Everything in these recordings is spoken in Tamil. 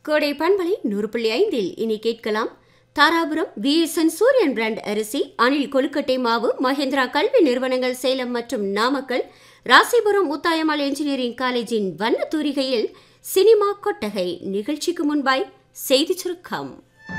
கோடை பண்பலை நூறு புள்ளி ஐந்தில் இனி கேட்கலாம் தாராபுரம் விஎஸ்என் சூரியன் பிராண்ட் அரிசி அணில் கொழுக்கட்டை மாவு மகேந்திரா கல்வி நிறுவனங்கள் சேலம் மற்றும் நாமக்கல் ராசிபுரம் முத்தாயம்மாள் என்ஜினியரிங் காலேஜின் வண்ண தூரிகையில் சினிமா கொட்டகை நிகழ்ச்சிக்கு முன்பாய் செய்திச் சுருக்கம்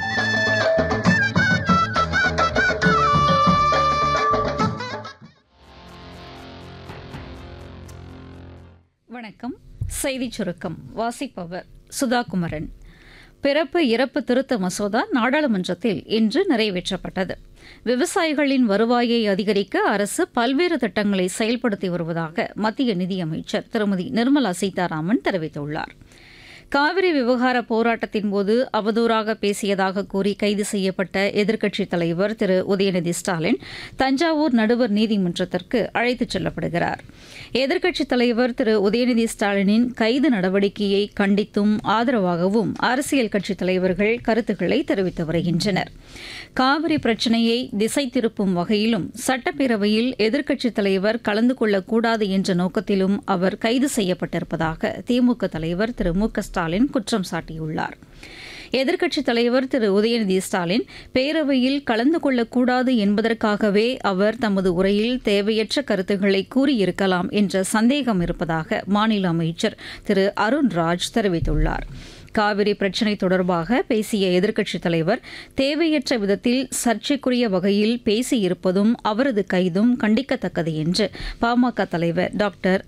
வணக்கம் செய்திச் சுருக்கம் வாசிப்பவர் சுதாகுமரன் பிறப்பு இறப்பு திருத்த மசோதா நாடாளுமன்றத்தில் இன்று நிறைவேற்றப்பட்டது விவசாயிகளின் வருவாயை அதிகரிக்க அரசு பல்வேறு திட்டங்களை செயல்படுத்தி வருவதாக மத்திய நிதியமைச்சர் திருமதி நிர்மலா சீதாராமன் தெரிவித்துள்ளார் காவிரி விவகார போராட்டத்தின் போது அவதூறாக பேசியதாக கூறி கைது செய்யப்பட்ட எதிர்க்கட்சித் தலைவர் திரு உதயநிதி ஸ்டாலின் தஞ்சாவூர் நடுவர் நீதிமன்றத்திற்கு அழைத்துச் செல்லப்படுகிறார் எதிர்க்கட்சித் தலைவர் திரு உதயநிதி ஸ்டாலினின் கைது நடவடிக்கையை கண்டித்தும் ஆதரவாகவும் அரசியல் கட்சித் தலைவர்கள் கருத்துக்களை தெரிவித்து வருகின்றனர் காவிரி பிரச்சினையை திசை திருப்பும் வகையிலும் சட்டப்பேரவையில் எதிர்க்கட்சித் தலைவர் கலந்து கொள்ளக்கூடாது என்ற நோக்கத்திலும் அவர் கைது செய்யப்பட்டிருப்பதாக திமுக தலைவர் திரு மு க ஸ்டாலின் குற்றம் சாட்டியுள்ளார் எதிர்க்கட்சித் தலைவர் திரு உதயநிதி ஸ்டாலின் பேரவையில் கலந்து கொள்ளக்கூடாது என்பதற்காகவே அவர் தமது உரையில் தேவையற்ற கருத்துக்களை கூறியிருக்கலாம் என்ற சந்தேகம் இருப்பதாக மாநில அமைச்சர் திரு அருண்ராஜ் தெரிவித்துள்ளார் காவிரி பிரச்சினை தொடர்பாக பேசிய எதிர்க்கட்சித் தலைவர் தேவையற்ற விதத்தில் சர்ச்சைக்குரிய வகையில் பேசியிருப்பதும் அவரது கைதும் கண்டிக்கத்தக்கது என்று பாமக தலைவர் டாக்டர்